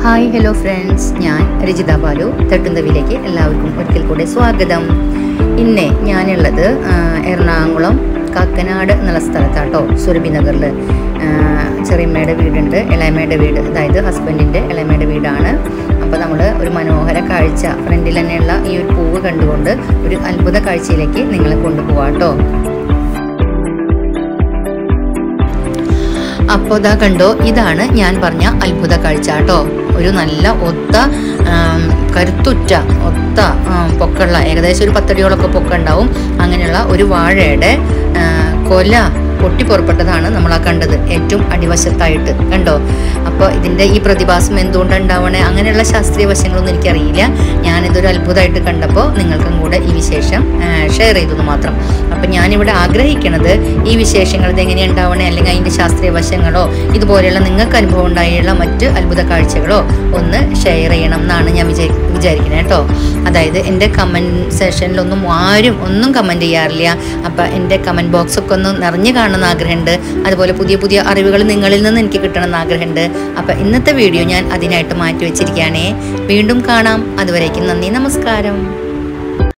hi hello friends ഞാൻ രജിത ബാലു തട്ടുന്തവിലേക്ക് എല്ലാവർക്കും ഒരിക്കൽ കൂടെ സ്വാഗതം ഇന്ന് ഞാനുള്ളത് ആ, എറണാകുളം കാക്കനാട് എന്നുള്ള സ്ഥലത്താട്ടോ സുരഭി നഗറിൽ ചെറിയമ്മയുടെ വീടുണ്ട് ഇളയമ്മയുടെ വീട് അതായത് ഹസ്ബൻഡിൻ്റെ ഇളയമ്മയുടെ വീടാണ് അപ്പോൾ നമ്മൾ ഒരു മനോഹര കാഴ്ച ഫ്രണ്ടിൽ തന്നെയുള്ള ഈ ഒരു പൂവ് കണ്ടുകൊണ്ട് ഒരു അത്ഭുത കാഴ്ചയിലേക്ക് നിങ്ങളെ കൊണ്ടുപോവാട്ടോ അപ്പോൾ ഇതാ കണ്ടോ ഇതാണ് ഞാൻ പറഞ്ഞ അത്ഭുത കാഴ്ച കേട്ടോ ഒരു നല്ല ഒത്ത ആം, കരുത്തുറ്റ ഒത്ത ആം, പൊക്കമുള്ള ഏകദേശം ഒരു പത്തടിയോളൊക്കെ പൊക്കം ഉണ്ടാവും അങ്ങനെയുള്ള ഒരു വാഴയുടെ ആ, കൊല പൊട്ടിപ്പുറപ്പെട്ടതാണ് നമ്മൾ ആ കണ്ടത് ഏറ്റവും അടിവശത്തായിട്ട് കണ്ടോ അപ്പോൾ ഇതിൻ്റെ ഈ പ്രതിഭാസം എന്തുകൊണ്ടാണ് ഉണ്ടാവണേ അങ്ങനെയുള്ള ശാസ്ത്രീയ വശങ്ങളൊന്നും എനിക്കറിയില്ല ഞാനിതൊരു അത്ഭുതമായിട്ട് കണ്ടപ്പോൾ നിങ്ങൾക്കും കൂടെ ഈ വിശേഷം ഷെയർ ചെയ്തു മാത്രം അപ്പം ഞാനിവിടെ ആഗ്രഹിക്കണത് ഈ വിശേഷങ്ങൾ ഇതെങ്ങനെയാണ് ഉണ്ടാവണേ അല്ലെങ്കിൽ അതിൻ്റെ ശാസ്ത്രീയ വശങ്ങളോ ഇതുപോലെയുള്ള നിങ്ങൾക്ക് അനുഭവം ഉണ്ടായുള്ള മറ്റ് അത്ഭുത കാഴ്ചകളോ ഒന്ന് ഷെയർ ചെയ്യണം എന്നാണ് ഞാൻ വിചാരി വിചാരിക്കുന്നത് കേട്ടോ അതായത് എൻ്റെ കമൻറ്റ് സെഷനിലൊന്നും ആരും ഒന്നും കമൻറ്റ് ചെയ്യാറില്ല അപ്പം എൻ്റെ കമൻറ്റ് ബോക്സ് ഒക്കെ ഒന്ന് നിറഞ്ഞു കാണണമെന്ന് ആഗ്രഹമുണ്ട് അതുപോലെ പുതിയ പുതിയ അറിവുകൾ നിങ്ങളിൽ നിന്ന് എനിക്ക് കിട്ടണമെന്ന് ആഗ്രഹമുണ്ട് അപ്പം ഇന്നത്തെ വീഡിയോ ഞാൻ അതിനായിട്ട് മാറ്റി വെച്ചിരിക്കുകയാണേ വീണ്ടും കാണാം അതുവരേക്കും നന്ദി നമസ്കാരം